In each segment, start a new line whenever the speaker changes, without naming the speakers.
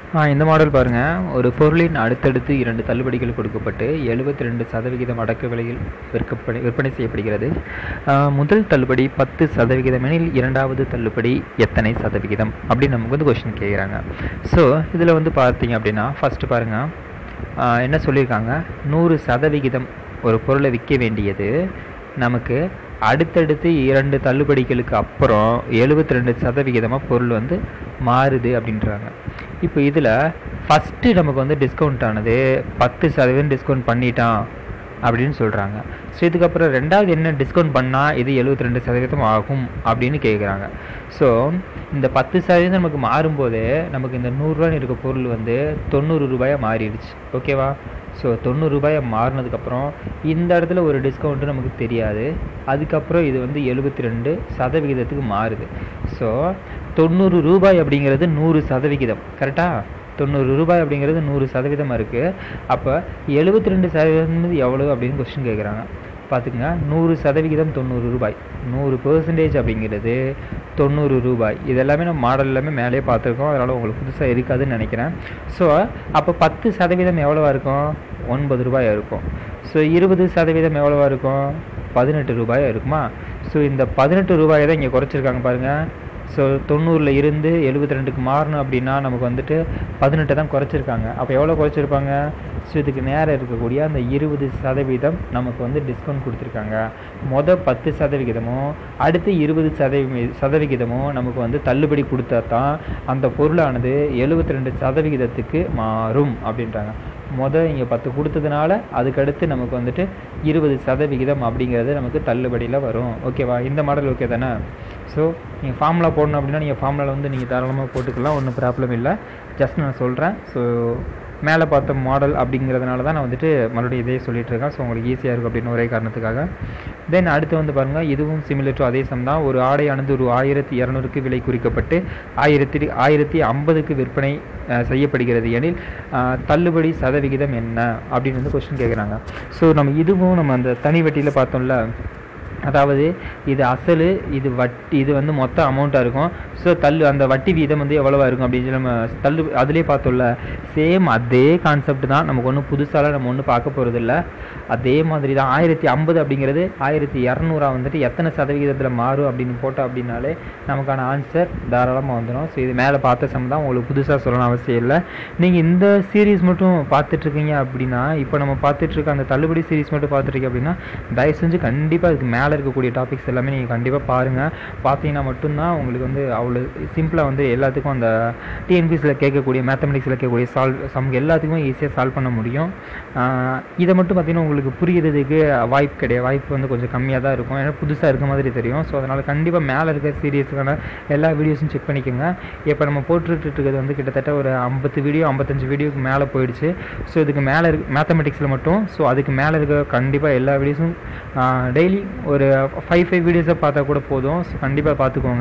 ஆ, இந்த மாடல் பாருங்க ஒரு பொருளின் அடுத்தடுத்து இரண்டு தள்ளுபடிகள் கொடுக்கப்பட்டு எழுபத்தி ரெண்டு சதவிகிதம் அடக்க விலையில் விற்கப்படி விற்பனை செய்யப்படுகிறது ஆ, முதல் தள்ளுபடி பத்து சதவிகிதம் எனில் இரண்டாவது தள்ளுபடி எத்தனை சதவிகிதம் அப்படின்னு நமக்கு வந்து கொஸ்டின் கேட்குறாங்க ஸோ இதில் வந்து பார்த்தீங்க அப்படின்னா ஃபஸ்ட்டு பாருங்கள் என்ன சொல்லியிருக்காங்க நூறு சதவிகிதம் ஒரு பொருளை விற்க வேண்டியது நமக்கு அடுத்தடுத்து இரண்டு தள்ளுபடிகளுக்கு அப்புறம் எழுபத்தி ரெண்டு சதவிகிதமாக பொருள் வந்து மாறுது அப்படின்றாங்க இப்போ இதில் ஃபஸ்ட்டு நமக்கு வந்து டிஸ்கவுண்ட் ஆனது பத்து சதவீதம் டிஸ்கவுண்ட் பண்ணிட்டான் அப்படின்னு சொல்கிறாங்க ஸோ இதுக்கப்புறம் ரெண்டாவது என்ன டிஸ்கவுண்ட் பண்ணால் இது எழுபத்தி ரெண்டு சதவீதம் ஆகும் அப்படின்னு கேட்குறாங்க ஸோ இந்த பத்து சதவீதம் நமக்கு மாறும்போது நமக்கு இந்த நூறுரூவான்னு இருக்க பொருள் வந்து தொண்ணூறு ரூபாயாக மாறிடுச்சு ஓகேவா ஸோ தொண்ணூறு ரூபாயை மாறினதுக்கப்புறம் இந்த இடத்துல ஒரு டிஸ்கவுண்ட்டு நமக்கு தெரியாது அதுக்கப்புறம் இது வந்து எழுபத்தி ரெண்டு சதவிகிதத்துக்கு மாறுது ஸோ தொண்ணூறு ரூபாய் அப்படிங்கிறது நூறு சதவிகிதம் கரெக்டாக தொண்ணூறு ரூபாய் அப்படிங்கிறது நூறு சதவீதமாக இருக்குது அப்போ எழுபத்தி ரெண்டு சதவீதம் எவ்வளோ அப்படின்னு கொஸ்டின் கேட்குறாங்க பார்த்துக்குங்க நூறு சதவிகிதம் தொண்ணூறு ரூபாய் நூறு பெர்சன்டேஜ் அப்படிங்கிறது தொண்ணூறு ரூபாய் இது எல்லாமே நம்ம மாடல் எல்லாமே மேலேயே பார்த்துருக்கோம் அதனால் உங்களுக்கு புதுசாக இருக்காதுன்னு நினைக்கிறேன் ஸோ அப்போ பத்து சதவீதம் எவ்வளோவா இருக்கும் ஒன்பது ரூபாய் இருக்கும் ஸோ இருபது சதவீதம் எவ்வளோவா இருக்கும் பதினெட்டு ரூபாய் இருக்குமா ஸோ இந்த பதினெட்டு ரூபாயை தான் இங்கே குறைச்சிருக்காங்க பாருங்கள் ஸோ தொண்ணூறில் இருந்து எழுபத்தி ரெண்டுக்கு மாறணும் அப்படின்னா நமக்கு வந்துட்டு பதினெட்டு தான் குறைச்சிருக்காங்க அப்போ எவ்வளோ குறைச்சிருப்பாங்க ஸோ இதுக்கு நேரம் இருக்கக்கூடிய அந்த இருபது சதவீதம் நமக்கு வந்து டிஸ்கவுண்ட் கொடுத்துருக்காங்க மொதல் பத்து சதவிகிதமும் அடுத்து இருபது சதவி சதவிகிதமும் நமக்கு வந்து தள்ளுபடி கொடுத்தா தான் அந்த பொருளானது எழுபத்தி ரெண்டு சதவிகிதத்துக்கு மாறும் அப்படின்றாங்க மொதல் இங்கே பத்து கொடுத்ததுனால அதுக்கடுத்து நமக்கு வந்துட்டு இருபது சதவிகிதம் அப்படிங்கிறது நமக்கு தள்ளுபடியில் வரும் ஓகேவா இந்த மாடல் ஓகே தானே ஸோ நீங்கள் ஃபார்முலா போடணும் அப்படின்னா நீங்கள் ஃபார்முலாவில் வந்து நீங்கள் தாராளமாக போட்டுக்கலாம் ஒன்றும் ப்ராப்ளம் இல்லை ஜஸ்ட் நான் சொல்கிறேன் ஸோ மேலே பார்த்த மாடல் அப்படிங்கிறதுனால தான் நான் வந்துட்டு மறுபடியும் இதே சொல்லிட்டு இருக்கேன் ஸோ உங்களுக்கு ஈஸியாக இருக்கும் அப்படின்னு ஒரே காரணத்துக்காக தென் அடுத்து வந்து பாருங்கள் இதுவும் சிமிலர் டு அதே சம் தான் ஒரு ஆடையானது ஒரு ஆயிரத்தி இரநூறுக்கு விலை குறிக்கப்பட்டு ஆயிரத்தி ஆயிரத்தி ஐம்பதுக்கு விற்பனை அஹ், செய்யப்படுகிறது எனில் அஹ், தள்ளுபடி சதவிகிதம் என்ன அப்படின்னு வந்து கொஸ்டின் கேட்குறாங்க ஸோ நம்ம இதுவும் நம்ம அந்த தனி வட்டியில் பார்த்தோம்ல அதாவது இது அசல் இது வட்டி இது வந்து மொத்த அமௌண்ட்டாக இருக்கும் ஸோ தள்ளு அந்த வட்டி வீதம் வந்து எவ்வளவா இருக்கும் அப்படின்னு சொல்லி நம்ம தள்ளு அதிலே பார்த்தோம்ல சேம் அதே கான்செப்ட் தான் நமக்கு ஒன்றும் புதுசாலாம் நம்ம ஒன்றும் பார்க்க போகிறதில்ல அதே மாதிரி தான் ஆயிரத்தி ஐம்பது அப்படிங்கிறது ஆயிரத்தி இரநூறா வந்துட்டு எத்தனை சதவிகிதத்தில் மாறும் அப்படின்னு போட்டோம் அப்படின்னாலே நமக்கான ஆன்சர் தாராளமாக வந்துடும் ஸோ இது மேலே பார்த்த சம் தான் உங்களுக்கு புதுசாக சொல்லணும் அவசியம் இல்லை நீங்கள் இந்த சீரீஸ் மட்டும் பார்த்துட்ருக்கீங்க அப்படின்னா இப்போ நம்ம பார்த்துட்ருக்க அந்த தள்ளுபடி சீரீஸ் மட்டும் பார்த்துட்ருக்கீங்க அப்படின்னா தயவு செஞ்சு கண்டிப்பாக இதுக்கு மேலே இருக்கக்கூடிய டாபிக்ஸ் எல்லாமே நீங்கள் கண்டிப்பாக பாருங்கள் பார்த்தீங்கன்னா மட்டும்தான் உங்களுக்கு வந்து அவ்வளோ சிம்பிளாக வந்து எல்லாத்துக்கும் அந்த டிஎன்பிஎஸில் கேட்கக்கூடிய மேத்தமெட்டிக்ஸில் கேட்கக்கூடிய சால்வ் சம் எல்லாத்துக்குமே ஈஸியாக சால்வ் பண்ண முடியும் ஆஹ் இதை மட்டும் பார்த்தீங்கன்னா உங்களுக்கு புரிகிறதுக்கு வாய்ப்பு கிடையாது வாய்ப்பு வந்து கொஞ்சம் கம்மியாக தான் இருக்கும் ஏன்னா புதுசாக இருக்க மாதிரி தெரியும் ஸோ அதனால் கண்டிப்பாக மேலே இருக்க சீரியஸுக்கான எல்லா வீடியோஸும் செக் பண்ணிக்கோங்க இப்போ நம்ம போட்டுட்டு இருக்கிறது வந்து கிட்டத்தட்ட ஒரு ஐம்பத்து வீடியோ ஐம்பத்தஞ்சு வீடியோக்கு மேலே போயிடுச்சு ஸோ இதுக்கு மேலே இருக்கு மேத்தமெட்டிக்ஸில் மட்டும் ஸோ அதுக்கு மேலே இருக்க கண்டிப்பாக எல்லா வீடியோஸும் டெய்லி ஒரு ஃபைவ் ஃபைவ் வீடியோஸை பார்த்தா கூட போதும் ஸோ கண்டிப்பாக பார்த்துக்கோங்க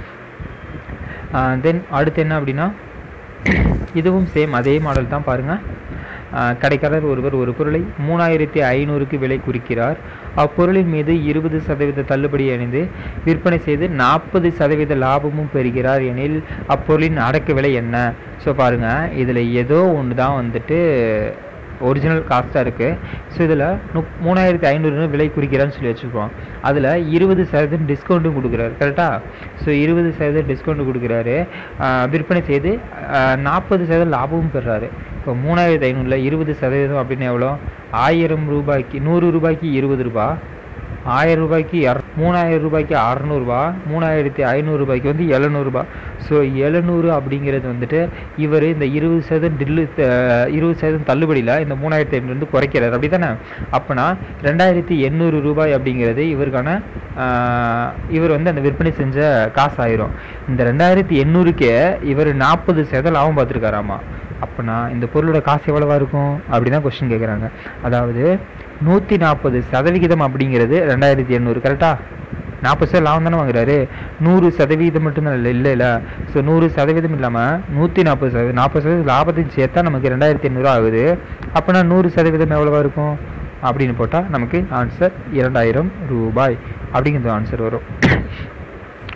தென் அடுத்து என்ன அப்படின்னா இதுவும் சேம் அதே மாடல் தான் பாருங்கள் கடைக்காரர் ஒருவர் ஒரு பொருளை மூணாயிரத்தி ஐநூறுக்கு விலை குறிக்கிறார் அப்பொருளின் மீது இருபது சதவீத தள்ளுபடி அணிந்து விற்பனை செய்து நாற்பது சதவீத லாபமும் பெறுகிறார் எனில் அப்பொருளின் அடக்க விலை என்ன ஸோ பாருங்கள் இதில் ஏதோ ஒன்று தான் வந்துட்டு ஒரிஜினல் காஸ்ட்டாக இருக்குது ஸோ இதில் முப் மூணாயிரத்தி ஐநூறுன்னு விலை குறிக்கிறான்னு சொல்லி வச்சுருக்கோம் அதில் இருபது சதவீதம் டிஸ்கவுண்ட்டும் கொடுக்குறாரு கரெக்டாக ஸோ இருபது சதவீதம் டிஸ்கவுண்ட் கொடுக்குறாரு ஆஹ் விற்பனை செய்து நாற்பது சதவீதம் லாபமும் பெறுறாரு இப்போ மூணாயிரத்தி ஐநூறில் இருபது சதவீதம் அப்படின்னு எவ்வளோ ஆயிரம் ரூபாய்க்கு நூறு ரூபாய்க்கு இருபது ரூபா ஆயிரம் ரூபாய்க்கு இர மூணாயிரம் ரூபாய்க்கு அறநூறுபா மூணாயிரத்தி ஐநூறுரூபாய்க்கு வந்து எழுநூறுபா ஸோ எழுநூறு அப்படிங்கிறது வந்துட்டு இவர் இந்த இருபது சதவீதம் டில்லு த- இருபது சதவீதம் தள்ளுபடியில் இந்த மூணாயிரத்தி ஐநூறு வந்து குறைக்கிறார் அப்படி தானே அப்போனா ரெண்டாயிரத்தி எண்ணூறு ரூபாய் அப்படிங்கிறது இவருக்கான ஆஹ், இவர் வந்து அந்த விற்பனை செஞ்ச காசு ஆயிரும் இந்த ரெண்டாயிரத்தி எண்ணூறுக்கே இவர் நாற்பது சதவீதம் லாபம் பார்த்துருக்காராமா அப்போனா இந்த பொருளோட காசு எவ்வளவா இருக்கும் அப்படி தான் கொஸ்டின் கேட்குறாங்க அதாவது நூற்றி நாற்பது சதவிகிதம் அப்படிங்கிறது ரெண்டாயிரத்தி எண்ணூறு கரெக்டாக நாற்பது சதவீதம் லாபம் தானே வாங்குறாரு நூறு சதவீதம் மட்டும்தான் இல்லை இல்லை இல்லை ஸோ நூறு சதவீதம் இல்லாமல் நூற்றி நாற்பது சதவீதம் நாற்பது சதவீதம் லாபத்தையும் சேர்த்தா நமக்கு ரெண்டாயிரத்தி எண்ணூறு ஆகுது அப்போனா நூறு சதவீதம் எவ்வளவா இருக்கும் அப்படின்னு போட்டால் நமக்கு ஆன்சர் இரண்டாயிரம் ரூபாய் அப்படிங்கிறது ஆன்சர் வரும்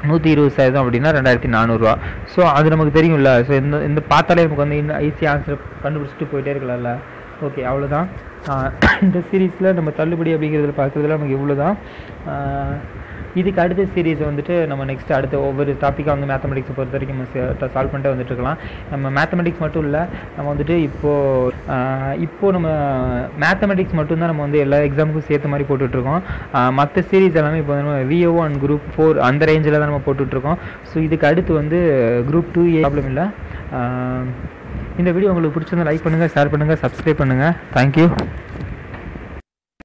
நூற்றி இருபது சதவீதம் அப்படின்னா ரெண்டாயிரத்தி நானூறுரூவா ஸோ அது நமக்கு தெரியும்ல ஸோ இந்த இந்த பார்த்தாலே நமக்கு வந்து இன்னும் ஈஸி ஆன்சர் கண்டுபிடிச்சிட்டு போயிட்டே இருக்கலாம்ல ஓகே அவ்வளோதான் இந்த சீரீஸில் நம்ம தள்ளுபடி அப்படிங்கிறதுல பார்க்குறதுல நமக்கு இவ்வளோ தான் இதுக்கு அடுத்த சீரீஸ் வந்துட்டு நம்ம நெக்ஸ்ட் அடுத்த ஒவ்வொரு டாப்பிக்காக வந்து மேத்தமெட்டிக்ஸை பொறுத்த வரைக்கும் நம்ம சால்வ் பண்ணிட்டு வந்துட்டு இருக்கலாம் நம்ம மேத்தமெட்டிக்ஸ் மட்டும் இல்லை நம்ம வந்துட்டு இப்போது இப்போ நம்ம மேத்தமெட்டிக்ஸ் மட்டும்தான் நம்ம வந்து எல்லா எக்ஸாமுக்கும் சேர்த்த மாதிரி போட்டுட்ருக்கோம் மற்ற சீரீஸ் எல்லாமே இப்போ நம்ம விஓ அண்ட் குரூப் ஃபோர் அந்த ரேஞ்சில் தான் நம்ம போட்டுட்ருக்கோம் ஸோ இதுக்கு அடுத்து வந்து குரூப் டூ ஏ ப்ராப்ளம் இல்லை இந்த வீடியோ உங்களுக்கு பிடிச்சிருந்தா லைக் பண்ணுங்கள் ஷேர் பண்ணுங்கள் சப்ஸ்கிரைப் பண்ணுங்கள் தேங்க்யூ